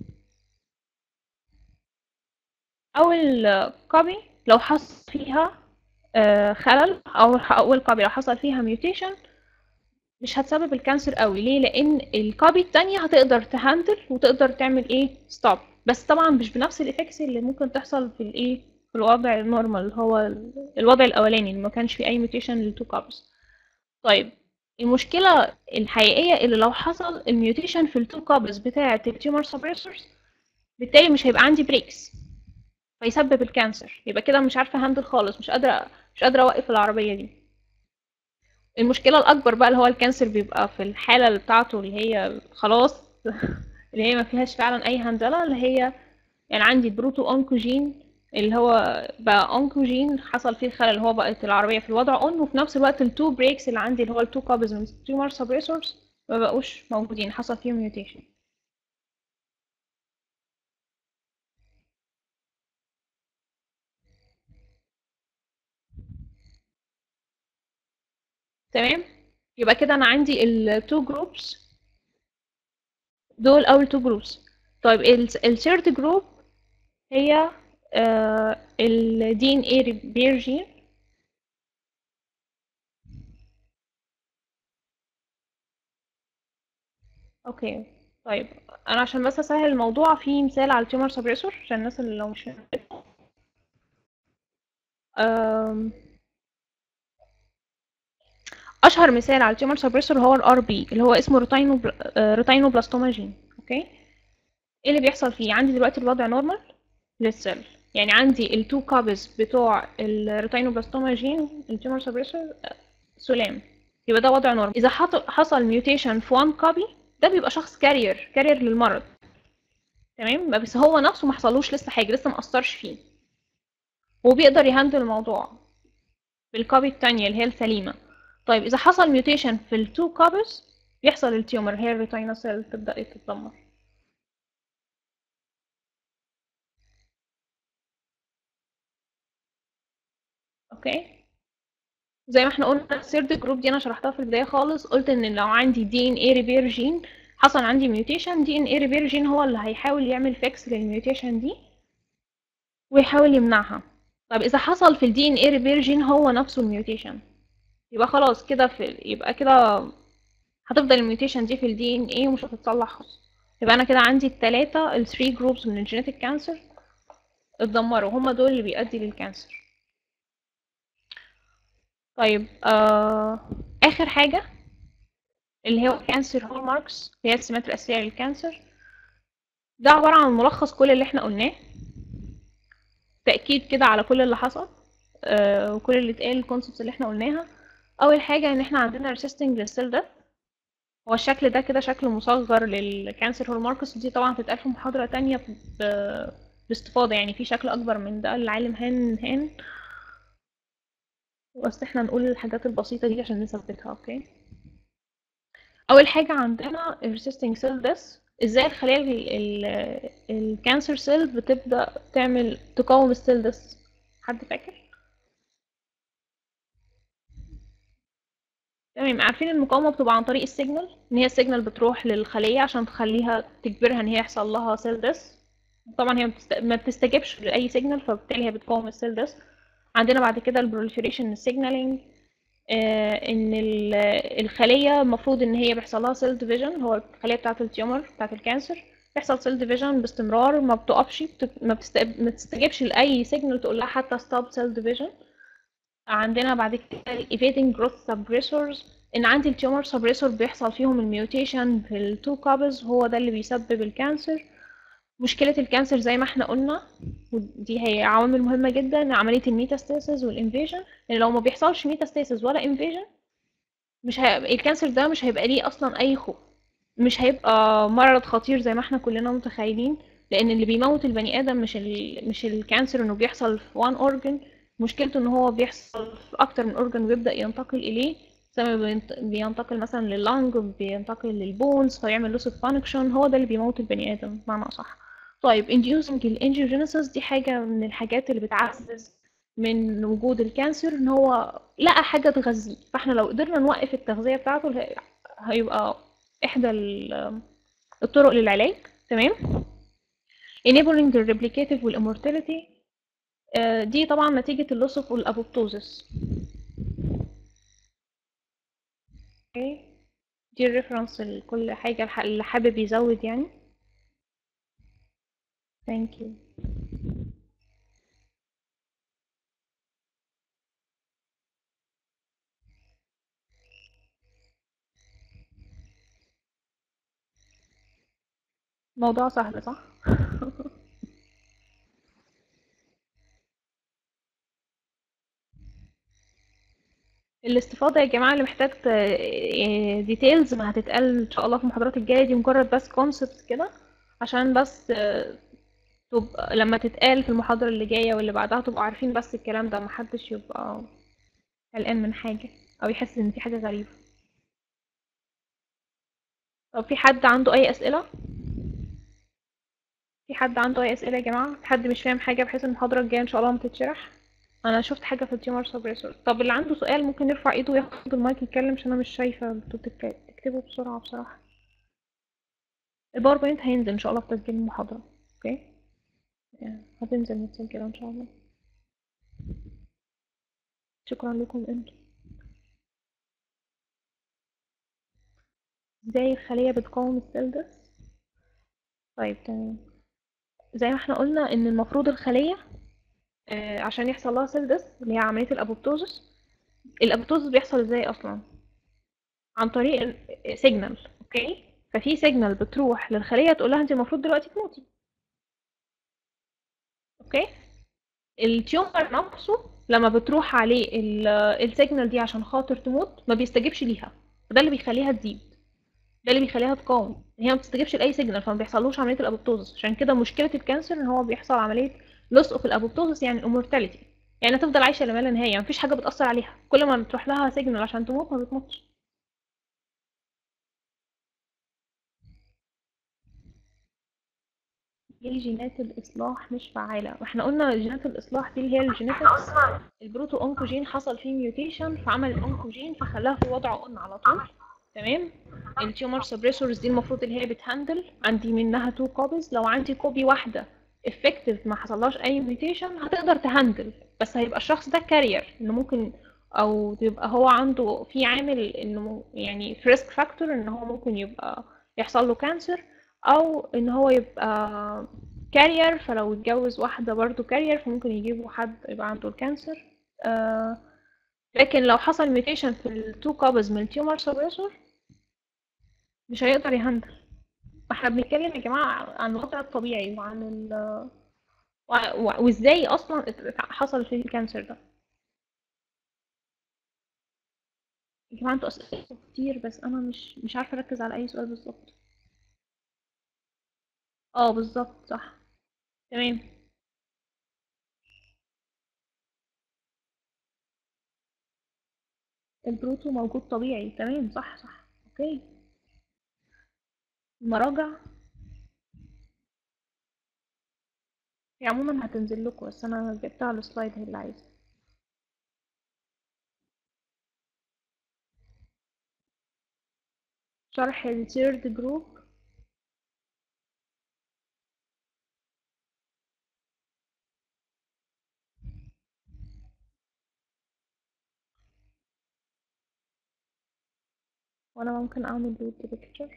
اول كوبي لو حصل فيها آه، خلل او اول كوبي لو حصل فيها ميوتيشن مش هتسبب الكانسر قوي ليه لان الكوبي التانية هتقدر تهندل وتقدر تعمل ايه ستوب بس طبعا مش بنفس الايفكتس اللي ممكن تحصل في الايه في الوضع النورمال اللي هو ال- الوضع الاولاني اللي ما كانش فيه اي ميوتيشن للتو كوبيز طيب المشكلة الحقيقية اللي لو حصل الميوتيشن في التو كوبيز بتاعة التيومر سبريسورز بالتالي مش هيبقى عندي بريكس فيسبب الكانسر يبقى كده مش عارفة هندل خالص مش قادرة مش قادرة اوقف العربية دي المشكلة الأكبر بقى اللي هو الكانسر بيبقى في الحالة اللي بتاعته اللي هي خلاص اللي هي ما فيهاش فعلا أي هندلة اللي هي يعني عندي بروتو أونكوجين اللي هو بقى أونكوجين حصل فيه الخلل اللي هو بقت العربية في الوضع أون وفي نفس الوقت التو بريكس اللي عندي اللي هو التو كابز من التيومر سبريسورز ما بقوش موجودين حصل فيهم ميوتيشن تمام يبقى كده انا عندي التو جروبس دول اول تو جروبس طيب الثيرد جروب هي الدي ان اي ريبير جين اوكي طيب انا عشان بس اسهل الموضوع في مثال على التيومر سبريسور عشان الناس اللي لو مش أم، اشهر مثال على التيومر سبريسور هو الار بي اللي هو اسمه روتينو روتينو بلاستوما جين اوكي ايه اللي بيحصل فيه عندي دلوقتي الوضع نورمال للسيل يعني عندي التو كابز بتوع الروتينو بلاستوما جين التيومر سبريسور سلام يبقى ده وضع نورمال اذا حط- حصل ميوتيشن في وان كوبي ده بيبقى شخص كارير كارير للمرض تمام بس هو نفسه ما حصلوش لسه حاجه لسه ما اثرش فيه وبيقدر يهندل الموضوع بالكوبي التانية اللي هي السليمة طيب إذا حصل ميوتيشن في التو كوبيز بيحصل التيومر هي الريتينا سيل تبدأ تتدمر اوكي زي ما احنا قلنا الثيرد جروب دي انا شرحتها في البدايه خالص قلت ان لو عندي دي ان اي ريبير جين حصل عندي ميوتيشن دي ان اي ريبير جين هو اللي هيحاول يعمل فيكس للميوتيشن دي ويحاول يمنعها طب اذا حصل في الدي ان اي ريبير جين هو نفسه الميوتيشن يبقى خلاص كده في يبقى كده هتفضل الميوتيشن دي في الدي ان اي ومش هتتصلح خالص يبقى انا كده عندي التلاتة الثري جروبس من الجينيتك كانسر اتدمروا هما دول اللي بيؤدي للكانسر طيب آه اخر حاجة اللي هو كانسر هول ماركس هي السمات الاساسية للكانسر ده عبارة عن ملخص كل اللي احنا قلناه تأكيد كده على كل اللي حصل آه وكل اللي اتقال الكونسبتس اللي احنا قلناها اول حاجة ان احنا عندنا resisting للسيل ده هو الشكل ده كده شكل مصغر للكانسر هولماركس ودي طبعا هتتقال في محاضرة تانية ب- باستفاضة يعني في شكل أكبر من ده العالم هان هان بس احنا نقول الحاجات البسيطة دي عشان نثبتها اوكي أول حاجة عندنا resisting cell death ازاي الخلايا الكانسر سيل بتبدأ تعمل تقاوم السيل death حد فاكر؟ تمام عارفين المقاومة بتبقى عن طريق السيجنال ان هي السيجنال بتروح للخلية عشان تخليها تجبرها ان هي يحصل لها سيل ديس طبعا هي بتست... ما بتستجيبش لأي سيجنال فبالتالي هي بتقاوم السيل ديس عندنا بعد كده البروليفريشن سيجنالينج ان ال- الخلية المفروض ان هي بيحصل لها سيل ديفيجن هو الخلية بتاعة التيومر بتاعة الكانسر بيحصل سيل ديفيجن باستمرار ما بتقفش بت... ما, بتست... ما بتستجيبش لأي سيجنال تقول لها حتى ستوب سيل ديفيجن عندنا بعد كده ال evading growth suppressors ان عندي التيومر suppressor بيحصل فيهم الميوتيشن في التو كابز هو ده اللي بيسبب الكانسر مشكلة الكانسر زي ما احنا قلنا ودي هي عوامل مهمة جدا عملية الميتاستاسيس والانفيجن لان لو ما بيحصلش ميتاستاسيس ولا انفيجن مش هي... الكانسر ده مش هيبقى ليه اصلا اي خوف مش هيبقى مرض خطير زي ما احنا كلنا متخيلين لان اللي بيموت البني ادم مش ال... مش الكانسر انه بيحصل في وان اورجن مشكلته ان هو بيحصل في اكتر من اورجن ويبدا ينتقل اليه زي ما بينت- بينتقل مثلا لللنج بينتقل للبونز فيعمل لوس اوف فانكشن هو ده اللي بيموت البني ادم بمعنى اصح طيب inducing الانجيوجينيسيس دي حاجه من الحاجات اللي بتعزز من وجود الكانسر ان هو لقى حاجه تغذيه فاحنا لو قدرنا نوقف التغذيه بتاعته هي- هيبقى احدى ال- الطرق للعلاج تمام enabling the replicative والimmortality آه، دي طبعا نتيجة اللوس اوف والابوبتوزس اوكي دي الريفرنس لكل حاجة الح- اللي حابب يزود يعني thank you موضوع سهل صح؟ الاستفاضة يا جماعة اللي محتاج ديتيلز ما هتتقال ان شاء الله في المحاضرات الجاية دي مجرد بس كونسبت كده عشان بس آه، تبقى لما تتقال في المحاضرة اللي جاية واللي بعدها تبقوا عارفين بس الكلام ده محدش يبقى قلقان من حاجة أو يحس إن في حاجة غريبة طب في حد عنده أي أسئلة؟ في حد عنده أي أسئلة يا جماعة؟ في حد مش فاهم حاجة بحيث المحاضرة الجاية إن شاء الله ما تتشرح؟ أنا شفت حاجة في التيومر سبريسور طب اللي عنده سؤال ممكن يرفع إيده وياخد المايك يتكلم عشان أنا مش شايفة انتوا بتك- تكتبوا بسرعة بصراحة الباوربوينت هينزل إن شاء الله في تسجيل المحاضرة أوكي؟ هتنزل متسجلة إن شاء الله شكرا لكم انتم ازاي الخلية بتقاوم السيل ده طيب تمام زي ما احنا قلنا ان المفروض الخلية آه، عشان يحصل لها سيل ديث اللي هي عملية الابوبتوزس الابوبتوزس بيحصل ازاي اصلا عن طريق سيجنال اوكي ففي سيجنال بتروح للخلية تقول لها انت المفروض دلوقتي تموتي اوكي التيومر نفسه لما بتروح عليه السيجنال دي عشان خاطر تموت ما بيستجيبش ليها وده اللي بيخليها تزيد ده اللي بيخليها تقاوم هي ما بتستجيبش لاي سيجنال فما بيحصلوش عمليه الابوبتوزس عشان كده مشكله الكانسر ان هو بيحصل عمليه لوس اوف الابوبتوزس يعني الامورتاليتي يعني تفضل عايشه لما لا نهايه مفيش حاجه بتاثر عليها كل ما بتروح لها سيجنال عشان تموت ما بتموتش ايه جينات الاصلاح مش فعاله واحنا قلنا جينات الاصلاح دي اللي هي الجينيتكس البروتو اونكوجين حصل فيه ميوتيشن فعمل الاونكوجين فخلاه في وضع اون على طول تمام التيومر سبريسورز دي المفروض اللي هي بتهندل عندي منها تو كوبيز لو عندي كوبي واحده افكتيف ما حصلهاش اي ميوتيشن هتقدر تهندل بس هيبقى الشخص ده كارير انه ممكن او يبقى هو عنده في عامل انه يعني في ريسك فاكتور ان هو ممكن يبقى يحصل له كانسر او ان هو يبقى كارير فلو اتجوز واحده برضو كارير فممكن يجيبوا حد يبقى عنده الكانسر آه لكن لو حصل ميوتيشن في التو كابز من التيومر سبريسور مش هيقدر يهندل احنا بنتكلم يا جماعة عن الوضع الطبيعي وعن ال وع- وع- وازاي اصلا ات- حصل فيه الكانسر ده يا جماعة انتوا أسئلة كتير بس أنا مش مش عارفة أركز على أي سؤال بالظبط اه بالظبط صح تمام البروتو موجود طبيعي تمام صح صح اوكي المراجع هي عموما هتنزل لكم بس انا جبتها على السلايد هي اللي عايزة شرح الثيرد جروب وانا ممكن اعمل لود بيكتشر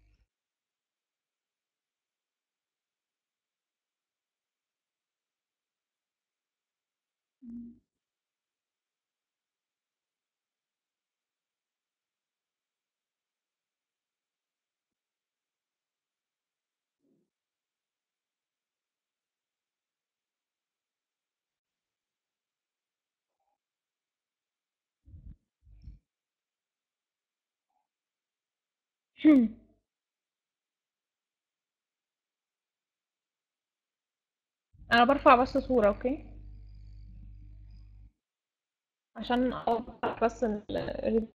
انا برفع بس صورة اوكي عشان اوضح بس ال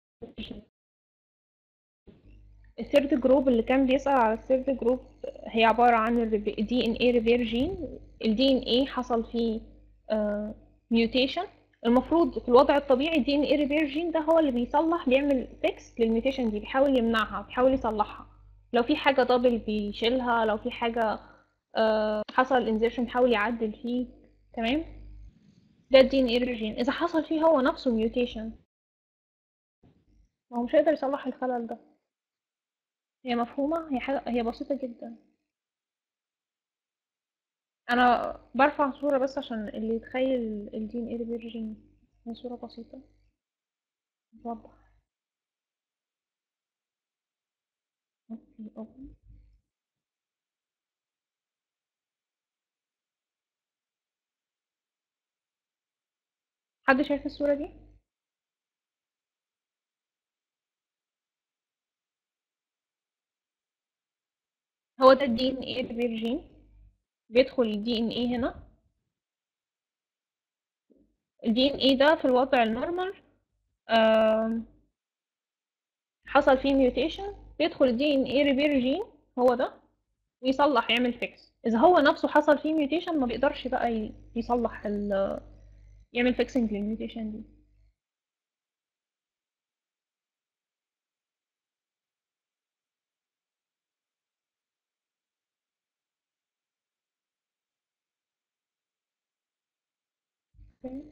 الثيرد جروب اللي كان بيسأل على الثيرد جروب هي عبارة عن الدي ان اي ريفير جين الدي ان اي حصل فيه ميوتيشن المفروض في الوضع الطبيعي الدي ان اي ريفير جين ده هو اللي بيصلح بيعمل فيكس للميوتيشن دي بيحاول يمنعها بيحاول يصلحها لو في حاجة دبل بيشيلها لو في حاجة آه، حصل انزيرشن بيحاول يعدل فيه تمام ده الدي ان اي ريفير جين اذا حصل فيه هو نفسه ميوتيشن ما هو مش هيقدر يصلح الخلل ده هي مفهومة هي حاجة هي بسيطة جدا انا برفع صورة بس عشان اللي يتخيل الدي ان اي ريفير جين هي صورة بسيطة توضح اوكي اوكي حد شايف الصورة دي؟ هو ده الدي ان ايه الفيرجين بيدخل الدي ان ايه هنا الدي ان ايه ده في الوضع النورمال آم، حصل فيه ميوتيشن بيدخل الدي ان ايه ريبير جين هو ده ويصلح يعمل فيكس اذا هو نفسه حصل فيه ميوتيشن ما بيقدرش بقى ي- يصلح ال يعمل فيكسنج للميوتيشن دي اوكي.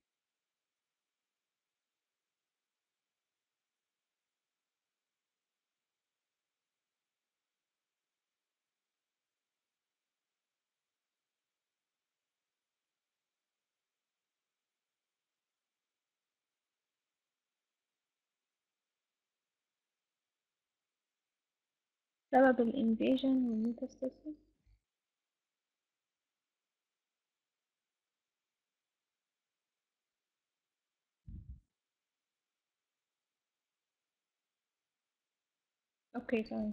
سبب الانفيجن والميتاستاسيس اوكي تمام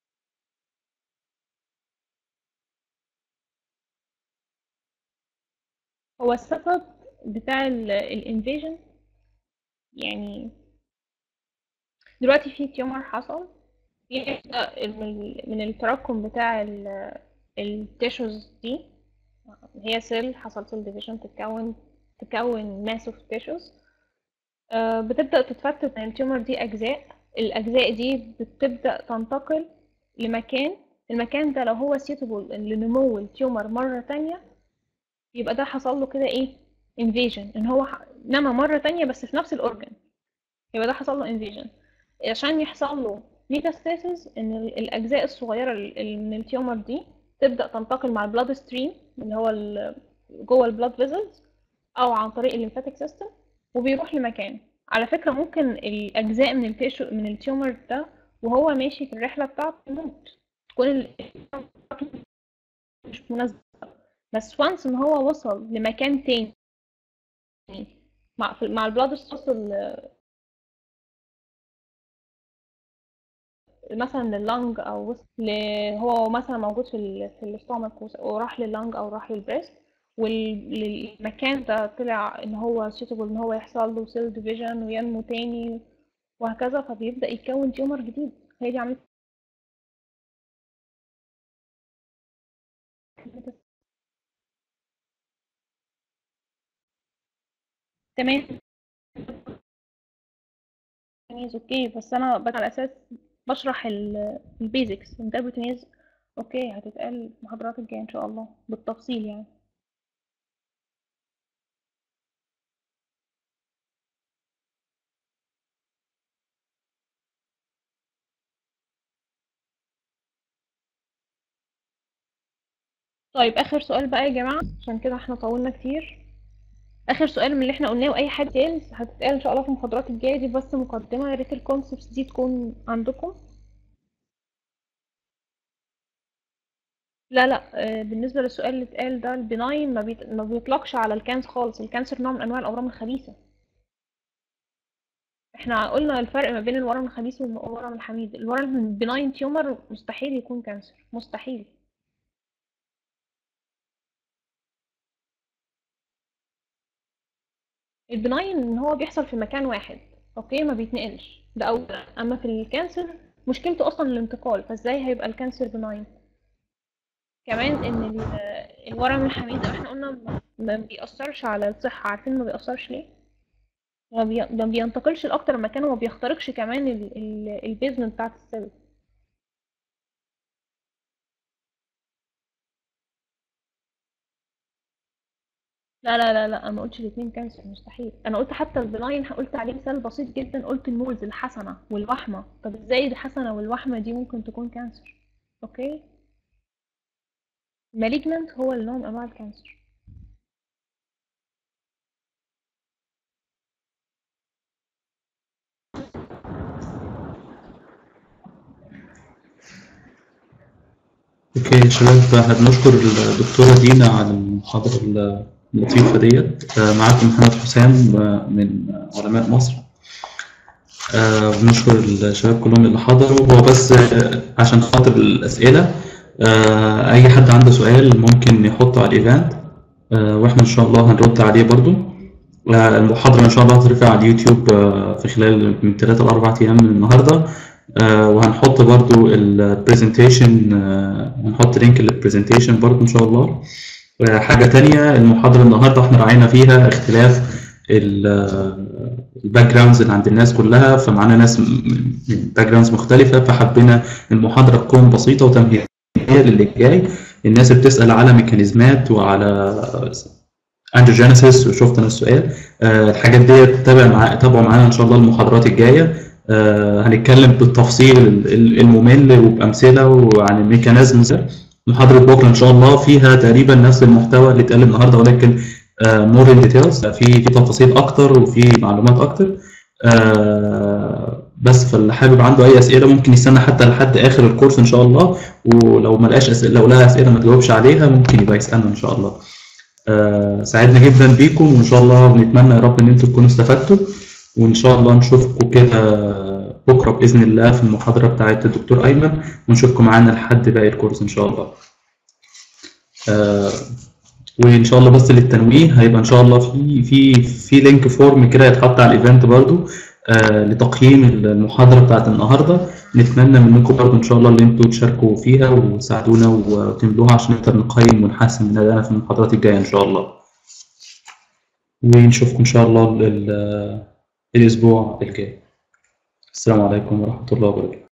هو السبب بتاع الانفيجن يعني دلوقتي في تيومر حصل يبدأ من من التراكم بتاع التيشوز دي هي سيل حصل سيل ديفيجن تتكون تكون ماس اوف تيشوز بتبدأ تتفتت من التيومر دي أجزاء الأجزاء دي بتبدأ تنتقل لمكان المكان ده لو هو suitable لنمو التيومر مرة تانية يبقى ده حصل له كده ايه invasion ان هو ح- نما مرة تانية بس في نفس الأورجن يبقى ده حصل له invasion عشان يحصل له ميتاستاسيس ان ال- الأجزاء الصغيرة ال- ال- من التيومر دي تبدأ تنتقل مع البلاد ستريم اللي هو ال- جوه البلاد فيزلز أو عن طريق الليمفاتيك سيستم وبيروح لمكان على فكرة ممكن الأجزاء من التيشو من التيومر ده وهو ماشي في الرحلة بتاعته يموت تكون ال- مش مناسبة بس وانس ان هو وصل لمكان تاني مع في- مع البلاد الصوص مثلا لللنج او وصل ل... هو مثلا موجود في ال... في الاستومك وس- وراح لللنج او راح للبريست والمكان ده طلع ان هو suitable ان هو يحصل له سيل ديفيجن وينمو تاني وهكذا فبيبدأ يتكون تيومر جديد هي دي عملية تمام تمييز اوكي بس انا بس على اساس بشرح البيزكس الانتربريتينيز اوكي هتتقال المحاضرات الجايه ان شاء الله بالتفصيل يعني طيب اخر سؤال بقى يا جماعه عشان كده احنا طولنا كتير اخر سؤال من اللي احنا قلناه واي حد تاني هتتقال ان شاء الله في المحاضرات الجايه دي بس مقدمه يا ريت الكونسبتس دي تكون عندكم لا لا آه، بالنسبه للسؤال اللي اتقال ده البناين ما, بيت... ما بيطلقش على الكانسر خالص الكانسر نوع من انواع الاورام الخبيثه احنا قلنا الفرق ما بين الورم الخبيث والورم الحميد الورم البناين تيومر مستحيل يكون كانسر مستحيل البناين ان هو بيحصل في مكان واحد اوكي ما بيتنقلش ده اولا اما في الكانسر مشكلته اصلا الانتقال فازاي هيبقى الكانسر بناين كمان ان ال- الورم الحميد زي ما احنا قلنا ما- ما بيأثرش على الصحة عارفين ما بيأثرش ليه ما بي- ما بينتقلش لأكتر من مكان وما بيخترقش كمان ال- ال- البيزمنت بتاعت السيل لا لا لا لا انا ما قلتش الاثنين كانسر مستحيل انا قلت حتى البناين قلت عليه مثال بسيط جدا قلت المولز الحسنه والوحمه طب ازاي الحسنه والوحمه دي ممكن تكون كانسر اوكي مالجنانت هو النوع من انواع الكانسر اوكي يا شباب احنا بنشكر الدكتورة دينا على المحاضرة اللطيفة ديت آه، معاكم محمد حسام آه، من علماء مصر آه، بنشكر الشباب كلهم اللي حضروا هو بس آه، عشان خاطر الأسئلة آه، أي حد عنده سؤال ممكن يحطه على الإيفنت آه، وإحنا إن شاء الله هنرد عليه برضو آه، المحاضرة إن شاء الله هترفع على اليوتيوب آه، في خلال من ثلاثة لأربع أيام من النهاردة آه، وهنحط برضو البرزنتيشن هنحط لينك للبرزنتيشن برضو إن شاء الله آه، حاجة تانية المحاضرة النهاردة احنا راعينا فيها اختلاف الباك جراوندز اللي عند الناس كلها فمعانا ناس من باك جراوندز مختلفة فحبينا المحاضرة تكون بسيطة وتمهيدية للي جاي الناس بتسأل على ميكانيزمات وعلى انجيوجينيسيس وشفت انا السؤال آه، الحاجات دي تابع مع تابعوا معانا ان شاء الله المحاضرات الجايه آه، هنتكلم بالتفصيل ال- ال- الممل وبامثله وعن الميكانيزمز محاضره بكره ان شاء الله فيها تقريبا نفس المحتوى اللي اتقال النهارده ولكن مور ان ديتيلز في في تفاصيل اكتر وفي معلومات اكتر آه، بس فاللي حابب عنده اي اسئله ممكن يستنى حتى لحد اخر الكورس ان شاء الله ولو ما لقاش اسئله لو لها اسئله ما تجاوبش عليها ممكن يبقى يسالنا ان شاء الله آه، سعدنا جدا بيكم وان شاء الله بنتمنى يا رب ان انتم تكونوا استفدتوا وان شاء الله نشوفكم كده بكره باذن الله في المحاضره بتاعه الدكتور ايمن ونشوفكم معانا لحد باقي الكورس ان شاء الله آه، وان شاء الله بس للتنويه هيبقى ان شاء الله في في في لينك فورم كده يتحط على الايفنت برضو آه، لتقييم المحاضره بتاعه النهارده نتمنى منكم برضو ان شاء الله ان انتوا تشاركوا فيها وتساعدونا وتملوها عشان نقدر نقيم ونحسن من ادائنا في المحاضرات الجايه ان شاء الله ونشوفكم ان شاء الله ال- الاسبوع الجاي السلام عليكم ورحمه الله وبركاته